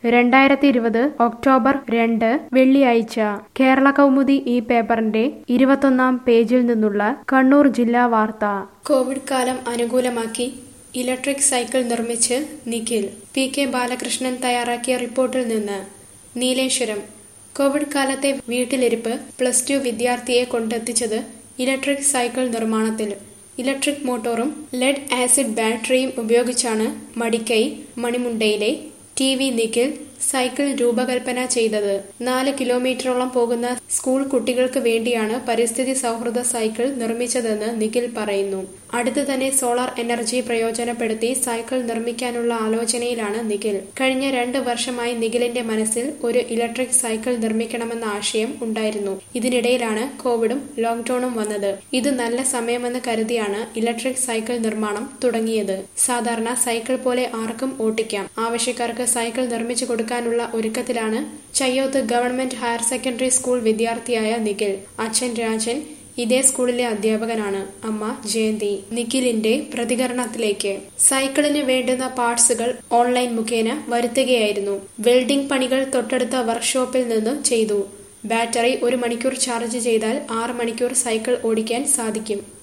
രണ്ടായിരത്തി ഇരുപത് ഒക്ടോബർ രണ്ട് വെള്ളിയാഴ്ച കേരള കൗമുദി ഈ പേപ്പറിന്റെ ഇരുപത്തൊന്നാം പേജിൽ നിന്നുള്ള കണ്ണൂർ ജില്ലാ വാർത്ത കോവിഡ് കാലം അനുകൂലമാക്കി ഇലക്ട്രിക് സൈക്കിൾ നിർമ്മിച്ച് നിഖിൽ പി കെ ബാലകൃഷ്ണൻ തയ്യാറാക്കിയ റിപ്പോർട്ടിൽ നിന്ന് നീലേശ്വരം കോവിഡ് കാലത്തെ വീട്ടിലിരിപ്പ് പ്ലസ് ടു വിദ്യാർത്ഥിയെ കൊണ്ടെത്തിച്ചത് ഇലക്ട്രിക് സൈക്കിൾ നിർമ്മാണത്തിൽ ഇലക്ട്രിക് മോട്ടോറും ലെഡ് ആസിഡ് ബാറ്ററിയും ഉപയോഗിച്ചാണ് മടിക്കൈ മണിമുണ്ടയിലെ ടി വി നിഖിൽ സൈക്കിൾ രൂപകൽപ്പന ചെയ്തത് നാല് കിലോമീറ്ററോളം പോകുന്ന സ്കൂൾ കുട്ടികൾക്ക് വേണ്ടിയാണ് പരിസ്ഥിതി സൗഹൃദ സൈക്കിൾ നിർമ്മിച്ചതെന്ന് നിഖിൽ പറയുന്നു അടുത്ത് തന്നെ സോളാർ എനർജി പ്രയോജനപ്പെടുത്തി സൈക്കിൾ നിർമ്മിക്കാനുള്ള ആലോചനയിലാണ് നിഖിൽ കഴിഞ്ഞ രണ്ട് വർഷമായി നിഖിലിന്റെ മനസ്സിൽ ഒരു ഇലക്ട്രിക് സൈക്കിൾ നിർമ്മിക്കണമെന്ന ആശയം ഉണ്ടായിരുന്നു ഇതിനിടയിലാണ് കോവിഡും ലോക്ക്ഡൌണും വന്നത് ഇത് നല്ല സമയമെന്ന് കരുതിയാണ് ഇലക്ട്രിക് സൈക്കിൾ നിർമ്മാണം തുടങ്ങിയത് സാധാരണ സൈക്കിൾ പോലെ ആർക്കും ഓട്ടിക്കാം ആവശ്യക്കാർക്ക് സൈക്കിൾ നിർമ്മിച്ചു കൊടുക്കാനുള്ള ഒരുക്കത്തിലാണ് Chayyoth government higher secondary school വിദ്യാർത്ഥിയായ നിഖിൽ അച്ഛൻ രാജൻ ഇതേ സ്കൂളിലെ അധ്യാപകനാണ് അമ്മ ജയന്തി നിഖിലിന്റെ പ്രതികരണത്തിലേക്ക് സൈക്കിളിന് വേണ്ടുന്ന പാർട്സുകൾ ഓൺലൈൻ മുഖേന വരുത്തുകയായിരുന്നു വെൽഡിംഗ് പണികൾ തൊട്ടടുത്ത വർക്ക്ഷോപ്പിൽ നിന്ന് ചെയ്തു ബാറ്ററി ഒരു മണിക്കൂർ ചാർജ് ചെയ്താൽ ആറ് മണിക്കൂർ സൈക്കിൾ ഓടിക്കാൻ സാധിക്കും